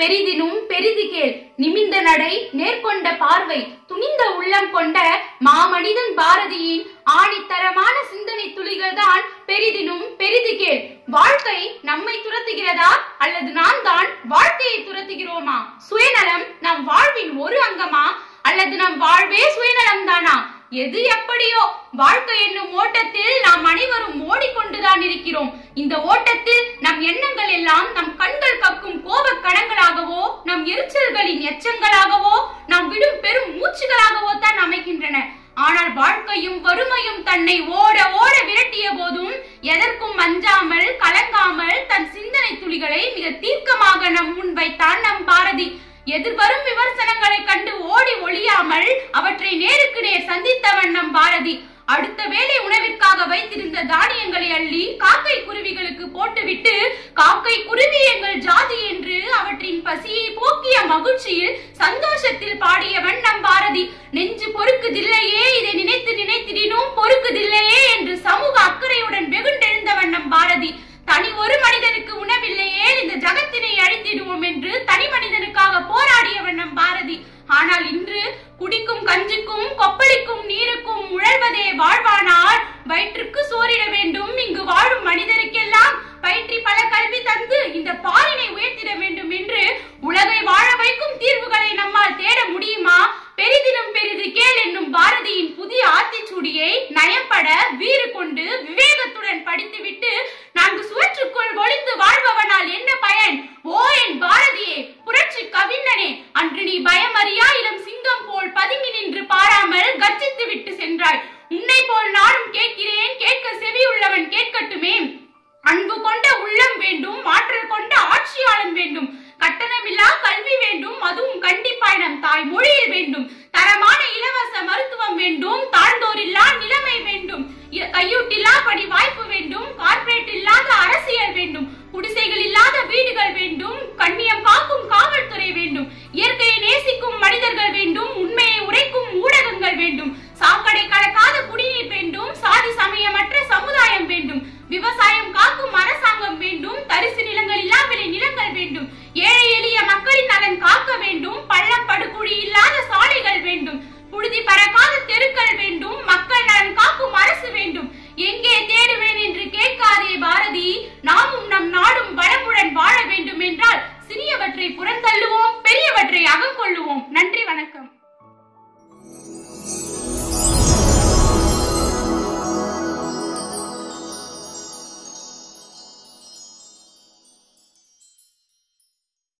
பெரிதினும் பெரிது கேள் நிமிந்த நடை நேர்கொண்ட பார்வை துணிந்த உள்ளம் கொண்ட மாமனிதன் பாரதியின் ஆணித்தரமான சிந்தனை துளிகள் தான் பெரிதினும் பெரிது கேள் வாழ்க்கை நம்மை துரத்துகிறதா அல்லது நாம் தான் வாழ்க்கையை துரத்துகிறோமா சுயநலம் நம் வாழ்வின் ஒரு அங்கமா அல்லது நம் வாழ்வே சுயநலம் தானா எது எப்படியோ வாழ்க்கை என்னும் ஓட்டத்தில் நாம் அனைவரும் ஓடிக்கொண்டுதான் இருக்கிறோம் இந்த ஓட்டத்தில் நம் எண்ணங்கள் எல்லாம் நம் கண்கள் கக்கும் கோபக் கணங்களாகவோ நம் எரிச்சல்களின் எச்சங்களாகவோ நாம் விடும் பெரும் மூச்சுகளாகவோ தான் அமைகின்றன ஆனால் வாழ்க்கையும் வறுமையும் தன்னை ஓட ஓட விரட்டிய போதும் எதற்கும் அஞ்சாமல் கலங்காமல் தன் சிந்தனை துளிகளை மிக தீர்க்கமாக நம் முன் வைத்தான் நம் பாரதி எதிர்வரும் விமர்சனங்களை கண்டு ஓடி ஒளியாமல் அவற்றை நேருக்கு நேர் சந்தித்தவன் நம் பாரதி அடுத்த வேளை உணவிற்காக வைத்திருந்த தானியங்களை அள்ளி காக்கை குருவிகளுக்கு போட்டுவிட்டு காக்கை குருவி எங்கள் ஜாதி என்று அவற்றின் பசியை போக்கிய மகிழ்ச்சியில் சந்தோஷத்தில் பாடியவன் நம் பாரதி நெஞ்சு பொறுக்குதில்லையே இதை நினைத்து நினைத்திடினும் பொறுக்குதில்லையே என்று சமூக அக்கறையுடன் வெகுண்டெழுந்தவன் நம் பாரதி தனி ஒரு மனிதனுக்கு உணவில்லை